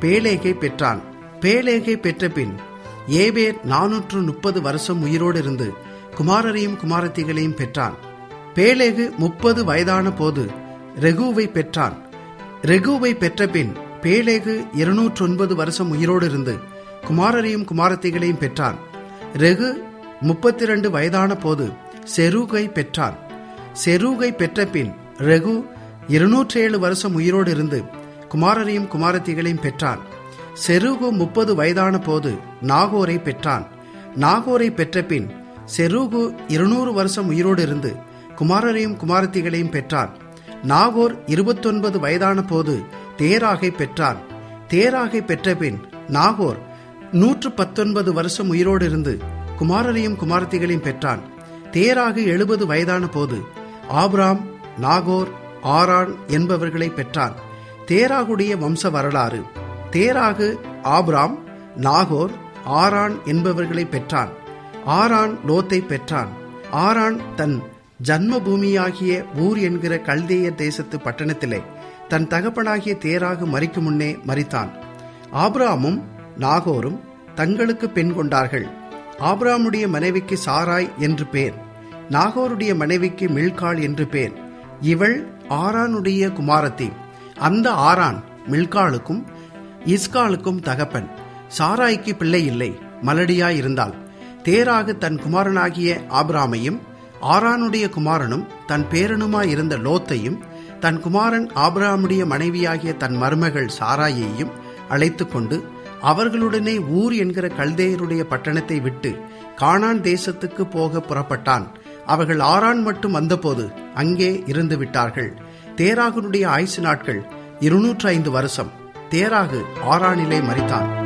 பேலேகை பெற்றான் பேலேகை பெற்ற பின் ஏபேர் நானூற்று முப்பது வருஷம் உயிரோடு இருந்து குமாரரையும் குமாரத்திகளையும் பெற்றான் பேலேகு முப்பது வயதான போது ரெகுவை பெற்றான் ரெகுவை பெற்ற பின் பேலேகு இருநூற்று ஒன்பது வருஷம் உயிரோடு இருந்து குமாரரையும் குமாரத்திகளையும் பெற்றான் ரெகு முப்பத்தி இரண்டு வயதான போது செருகை பெற்றான் செருகை பெற்ற பின் ரெகு இருநூற்றி ஏழு வருஷம் உயிரோடு இருந்து குமாரரையும் குமாரத்திகளையும் பெற்றான் செருகு முப்பது வயதான போது நாகோரை பெற்றான் நாகோரை பெற்ற பின் செருகு இருநூறு வருஷம் உயிரோடு இருந்து குமாரரையும் குமாரத்திகளையும் பெற்றான் நாகோர் இருபத்தொன்பது வயதான போது தேராகை பெற்றான் தேராகை பெற்ற பின் நாகோர் நூற்று பத்தொன்பது வருஷம் உயிரோடு இருந்து குமாரரையும் குமாரத்திகளையும் பெற்றான் தேராகு எழுபது வயதான போது ஆப்ராம் நாகோர் ஆரான் என்பவர்களை பெற்றான் தேராகுடைய வம்ச வரலாறு தேராகு ஆப்ராம் நாகோர் ஆரான் என்பவர்களை பெற்றான் ஆரான் லோத்தை பெற்றான் ஆரான் தன் ஜன்ம பூமியாகிய ஊர் என்கிற கல்தேய தேசத்து பட்டணத்திலே தன் தகப்பனாகிய தேராகு மறிக்கும் முன்னே மறித்தான் ஆப்ராமும் நாகோரும் தங்களுக்கு பெண் கொண்டார்கள் ஆப்ராமுடைய மனைவிக்கு சாராய் என்று பேர் நாகோருடைய மனைவிக்கு மில்காள் என்று பேர் இவள் ஆரானுடைய குமாரத்தி அந்த ஆரான் மில்காளுக்கும் இஸ்காலுக்கும் தகப்பன் சாராய்க்கு பிள்ளை இல்லை மலடியாயிருந்தாள் தேராகு தன் குமாரனாகிய ஆப்ராமையும் ஆரானுடைய குமாரனும் தன் பேரனுமாயிருந்த லோத்தையும் தன் குமாரன் ஆபிராமுடைய மனைவியாகிய தன் மருமகள் சாராயையும் அழைத்து கொண்டு அவர்களுடனே ஊர் என்கிற கல்தேயருடைய பட்டணத்தை விட்டு கானான் தேசத்துக்கு போக புறப்பட்டான் அவர்கள் ஆரான் மட்டும் வந்தபோது அங்கே இருந்து விட்டார்கள் தேராகுனுடைய ஆயுசு நாட்கள் இருநூற்று ஐந்து வருஷம் தேராகு ஆரானிலே மறித்தான்